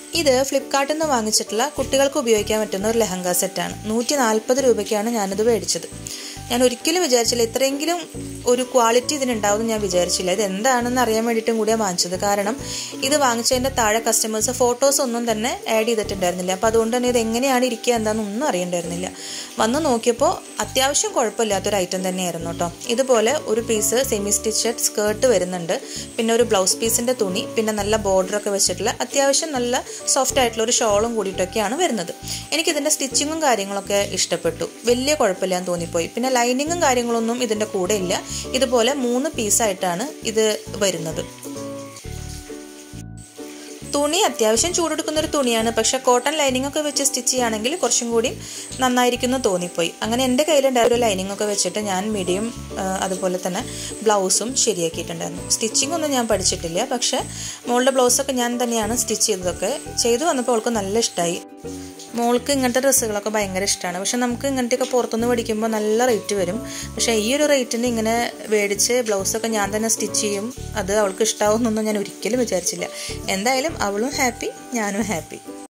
ഇത് ഫ്ലിപ്കാർട്ടിൽ നിന്ന് വാങ്ങിച്ചിട്ടുള്ള കുട്ടികൾക്ക് ഉപയോഗിക്കാൻ പറ്റുന്ന ഒരു ലെഹങ്ക സെറ്റാണ് നൂറ്റി നാൽപ്പത് രൂപയ്ക്കാണ് ഞാനിത് മേടിച്ചത് ഞാൻ ഒരിക്കലും വിചാരിച്ചില്ല ഇത്രയെങ്കിലും ഒരു ക്വാളിറ്റി ഇതിനുണ്ടാവും ഞാൻ വിചാരിച്ചില്ല ഇത് എന്താണെന്ന് അറിയാൻ വേണ്ടിയിട്ടും കൂടിയാണ് വാങ്ങിച്ചത് കാരണം ഇത് വാങ്ങിച്ചതിൻ്റെ താഴെ കസ്റ്റമേഴ്സ് ഫോട്ടോസ് ഒന്നും തന്നെ ആഡ് ചെയ്തിട്ടുണ്ടായിരുന്നില്ല അപ്പോൾ അതുകൊണ്ട് തന്നെ ഇത് എങ്ങനെയാണ് ഇരിക്കുക എന്താണെന്ന് ഒന്നും അറിയണ്ടായിരുന്നില്ല വന്ന് നോക്കിയപ്പോൾ അത്യാവശ്യം കുഴപ്പമില്ലാത്തൊരു ഐറ്റം തന്നെയായിരുന്നു കേട്ടോ ഇതുപോലെ ഒരു പീസ് സെമി സ്റ്റിച്ചഡ് സ്കേർട്ട് വരുന്നുണ്ട് പിന്നെ ഒരു ബ്ലൗസ് പീസിൻ്റെ തുണി പിന്നെ നല്ല ബോർഡറൊക്കെ വെച്ചിട്ടുള്ള അത്യാവശ്യം നല്ല സോഫ്റ്റ് ആയിട്ടുള്ള ഒരു ഷോളും കൂടിയിട്ടൊക്കെയാണ് വരുന്നത് എനിക്കിതിൻ്റെ സ്റ്റിച്ചിങ്ങും കാര്യങ്ങളൊക്കെ ഇഷ്ടപ്പെട്ടു വലിയ കുഴപ്പമില്ലാന്ന് തോന്നിപ്പോയി പിന്നെ ലൈനിങ്ങും കാര്യങ്ങളൊന്നും ഇതിൻ്റെ കൂടെ ഇല്ല ഇതുപോലെ മൂന്ന് പീസായിട്ടാണ് ഇത് വരുന്നത് തുണി അത്യാവശ്യം ചൂടെടുക്കുന്ന ഒരു തുണിയാണ് പക്ഷെ കോട്ടൺ ലൈനിങ് ഒക്കെ വെച്ച് സ്റ്റിച്ച് ചെയ്യുകയാണെങ്കിൽ കുറച്ചും കൂടി നന്നായിരിക്കുന്നു തോന്നിപ്പോയി അങ്ങനെ എൻ്റെ കയ്യിലുണ്ടായ ഒരു ലൈനിങ് ഒക്കെ വെച്ചിട്ട് ഞാൻ മീഡിയം അതുപോലെ തന്നെ ബ്ലൗസും ശരിയാക്കിയിട്ടുണ്ടായിരുന്നു സ്റ്റിച്ചിങ് ഒന്നും ഞാൻ പഠിച്ചിട്ടില്ല പക്ഷെ മോളുടെ ബ്ലൗസൊക്കെ ഞാൻ തന്നെയാണ് സ്റ്റിച്ച് ചെയ്തതൊക്കെ ചെയ്തു വന്നപ്പോൾ അവൾക്ക് നല്ല ഇഷ്ടമായി മോൾക്ക് ഇങ്ങനത്തെ ഡ്രസ്സുകളൊക്കെ ഭയങ്കര ഇഷ്ടമാണ് പക്ഷെ നമുക്ക് ഇങ്ങനത്തെയൊക്കെ പുറത്തുനിന്ന് പഠിക്കുമ്പോൾ നല്ല റേറ്റ് വരും പക്ഷേ ഈ ഒരു റേറ്റിന് ഇങ്ങനെ മേടിച്ച് ബ്ലൗസൊക്കെ ഞാൻ തന്നെ സ്റ്റിച്ച് ചെയ്യും അത് അവൾക്ക് ഇഷ്ടാവുമെന്നൊന്നും ഞാൻ ഒരിക്കലും വിചാരിച്ചില്ല എന്തായാലും അവളും ഹാപ്പി ഞാനും ഹാപ്പി